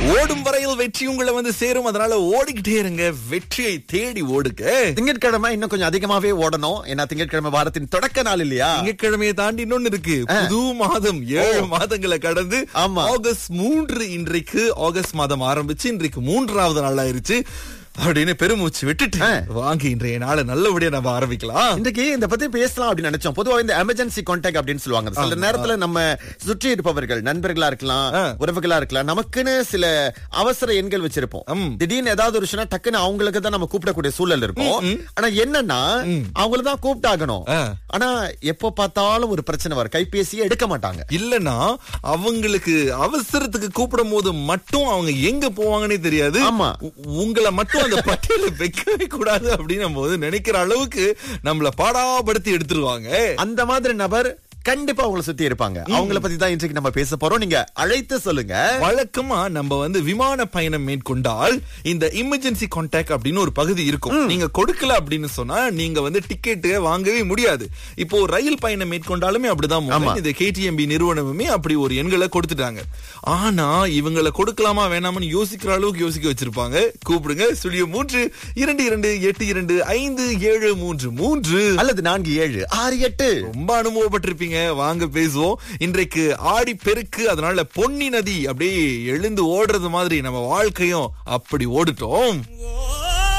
ஓடும் வரையில் வெற்றி உங்களை வந்து சேரும் அதனால ஓடிக்கிட்டே இருங்க வெற்றியை தேடி ஓடுங்க திங்கட்கிழமை இன்னும் கொஞ்சம் அதிகமாவே ஓடணும் ஏன்னா திங்கட்கிழமை வாரத்தின் தொடக்க நாள் இல்லையா திங்கட்கிழமையை தாண்டி இன்னொன்னு இருக்கு புது மாதம் ஏழு மாதங்களை கடந்து ஆமா. ஆகஸ்ட் மூன்று இன்றைக்கு ஆகஸ்ட் மாதம் ஆரம்பிச்சு இன்றைக்கு மூன்றாவது நாள் ஆயிருச்சு அப்படின்னு பெருமூச்சு விட்டுட்டு வாங்கி இன்றைய நாளை நல்லபடியா நம்ம ஆரம்பிக்கலாம் இன்றைக்கு இந்த பத்தி பேசலாம் அப்படின்னு நினைச்சோம் பொதுவா இந்த எமர்ஜென்சி கான்டாக்ட் அப்படின்னு சொல்லுவாங்க சில நேரத்துல நம்ம சுற்றி இருப்பவர்கள் நண்பர்களா இருக்கலாம் ஆ. உறவுகளா இருக்கலாம் நமக்குன்னு சில அவசர எண்கள் வச்சிருப்போம் ம். திடீர்னு ஏதாவது ஒரு விஷயம் டக்குன்னு அவங்களுக்கு தான் நம்ம கூப்பிடக்கூடிய சூழல் இருக்கும் ஆனா என்னன்னா அவங்கள தான் கூப்பிட்டாகணும் ஆ. ஆனா எப்ப பார்த்தாலும் ஒரு பிரச்சனை வரும் கைபேசியே எடுக்க மாட்டாங்க இல்லனா அவங்களுக்கு அவசரத்துக்கு கூப்பிடும் போது மட்டும் அவங்க எங்க போவாங்கன்னே தெரியாது ஆமா. உ- உங்களை மட்டும் அந்த பட்டியல வைக்கவே கூடாது அப்படின்னு போது நினைக்கிற அளவுக்கு நம்மள பாடாப்படுத்தி எடுத்துருவாங்க அந்த மாதிரி நபர் கண்டிப்பா அவங்கள சுத்தி இருப்பாங்க அவங்கள பத்தி தான் இன்றைக்கு நம்ம பேச போறோம் நீங்க அழைத்து சொல்லுங்க வழக்கமா நம்ம வந்து விமான பயணம் மேற்கொண்டால் இந்த எமர்ஜென்சி கான்டாக்ட் அப்படின்னு ஒரு பகுதி இருக்கும் நீங்க கொடுக்கல அப்படின்னு சொன்னா நீங்க வந்து டிக்கெட் வாங்கவே முடியாது இப்போ ரயில் பயணம் மேற்கொண்டாலுமே அப்படிதான் ஆமா. முதல்ல இந்த கேடிஎம்பி நிறுவனமுமே அப்படி ஒரு எண்களை கொடுத்துட்டாங்க ஆனா இவங்களை கொடுக்கலாமா வேணாமான்னு யோசிக்கிற அளவுக்கு யோசிக்க வச்சிருப்பாங்க கூப்பிடுங்க சுழிய மூன்று இரண்டு இரண்டு எட்டு இரண்டு ஐந்து ஏழு மூன்று மூன்று அல்லது நான்கு ஏழு ஆறு எட்டு ரொம்ப அனுபவப்பட்டிருப்பீங்க வாங்க பேசுவோம் இன்றைக்கு ஆடி பெருக்கு அதனால பொன்னி நதி அப்படியே எழுந்து ஓடுறது மாதிரி நம்ம வாழ்க்கையும் அப்படி ஓடிட்டோம்